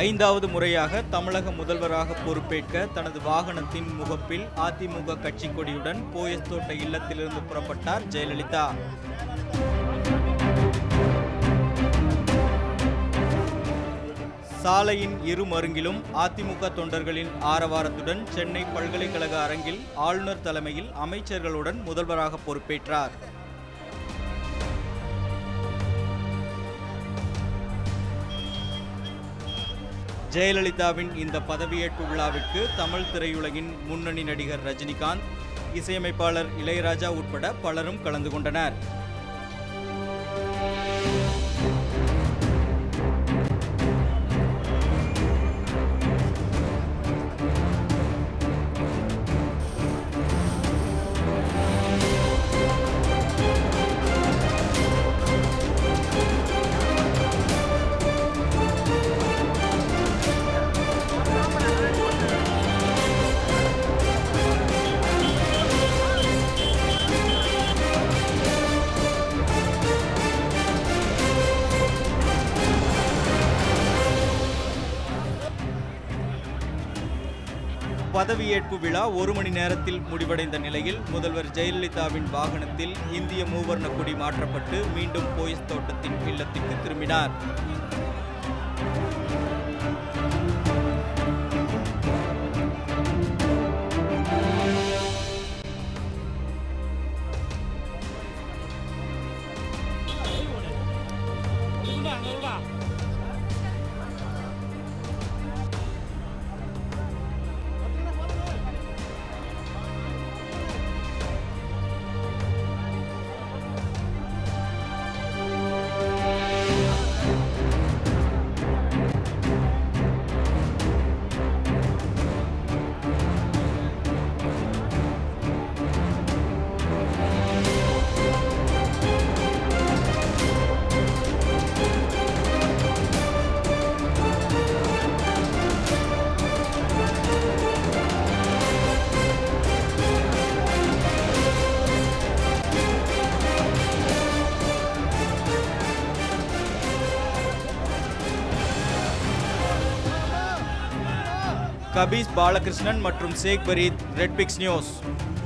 ஐந்தாவது முறையாக தமிழக முதல்வராக பொறுப்பேற்க தனது வாகனத்தின் முகப்பில் அதிமுக கட்சி கொடியுடன் போயஸ் தோட்ட இல்லத்திலிருந்து புறப்பட்டார் ஜெயலலிதா சாலையின் இரு மருங்கிலும் அதிமுக தொண்டர்களின் ஆரவாரத்துடன் சென்னை பல்கலைக்கழக அரங்கில் ஆளுநர் தலைமையில் அமைச்சர்களுடன் முதல்வராக பொறுப்பேற்றார் ஜெயலலிதாவின் இந்த பதவியேற்பு விழாவிற்கு தமிழ் திரையுலகின் முன்னணி நடிகர் ரஜினிகாந்த் இசையமைப்பாளர் இளையராஜா உட்பட பலரும் கலந்து கொண்டனர் பதவியேற்பு விழா ஒரு மணி நேரத்தில் முடிவடைந்த நிலையில் முதல்வர் ஜெயலலிதாவின் வாகனத்தில் இந்திய மூவர்ண கொடி மாற்றப்பட்டு மீண்டும் போயஸ் தோட்டத்தின் இல்லத்திற்கு திரும்பினார் கபீஸ் பாலகிருஷ்ணன் மற்றும் Sheikh Fareed red pix news